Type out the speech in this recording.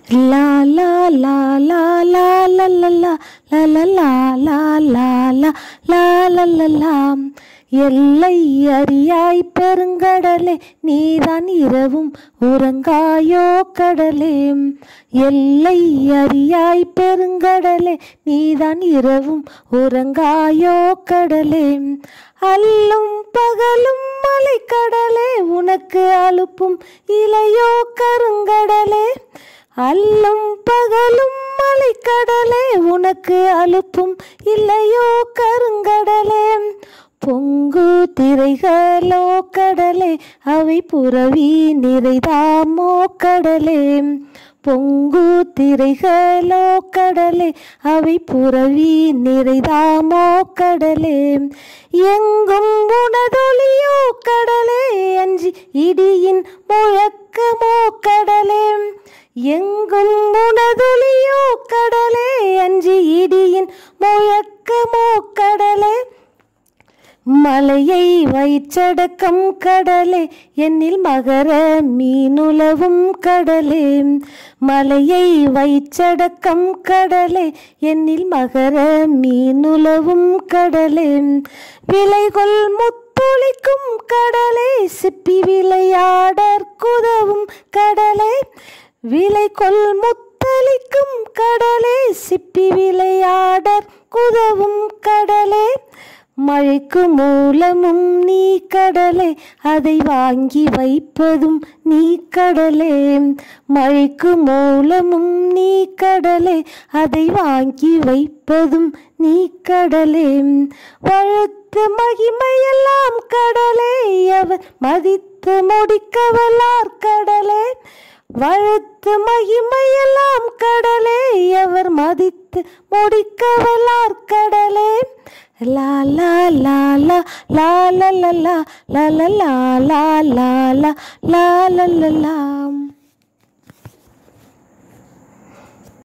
லா லா லா லா லா லா லா லா லா லா லா லா லா லா லா லா லா எல்லை அறியாய் பெருங்கடலே நீதான் இரவும் உறங்காயோ கடலே எல்லை அறியாய் பெருங்கடலே நீதான் இரவும் உறங்காயோ கடலே அல்லும் பகலும் மலைக்கடலே உனக்கு அலுப்பும் இலையோ கருங்கடலே அல்லும் பகலும் மலைக்கடலே உனக்கு அலுப்பும் இல்லையோ கருங்கடலே பொங்கு திரைகளோ கடலே அவை புறவி நிறைதாமோ கடலே பொங்கு திரைகளோ கடலே அவை புறவி நிறைதாமோ கடலே எங்கும் உனதொலியோ கடலே அஞ்சி இடியின் முழக்கமோ கடலே எங்கும் உனதொலியோ கடலே அஞ்சி இடியின் முழக்கமோ கடலே மலையை வயிற்றடக்கம் கடலே என்னில் மகர மீனுலவும் கடலே மலையை வயிற்றடக்கம் கடலே என்னில் மகர மீனுலவும் கடலே விலைகொள் முத்தொழிக்கும் கடலே சிப்பி விளையாடற்குதவும் கடலே விலை கொள் முத்தளிக்கும் கடலே சிப்பி விளையாடற் குதவும் கடலே மழைக்கு மூலமும் நீ கடலே அதை வாங்கி வைப்பதும் நீ கடலே மழைக்கு மூலமும் நீ கடலே அதை வாங்கி வைப்பதும் நீ கடலே வழுத்து மகிமையெல்லாம் கடலே அவர் மதித்து முடிக்கவல்லார் கடலே வழுத்து மகிமையெல்லாம் கடலே அவர் மதித்து முடிக்கவல்லார் கடலே லா லா லா லா லா லா லா லா லா லா லா லா லா லா லா லா லா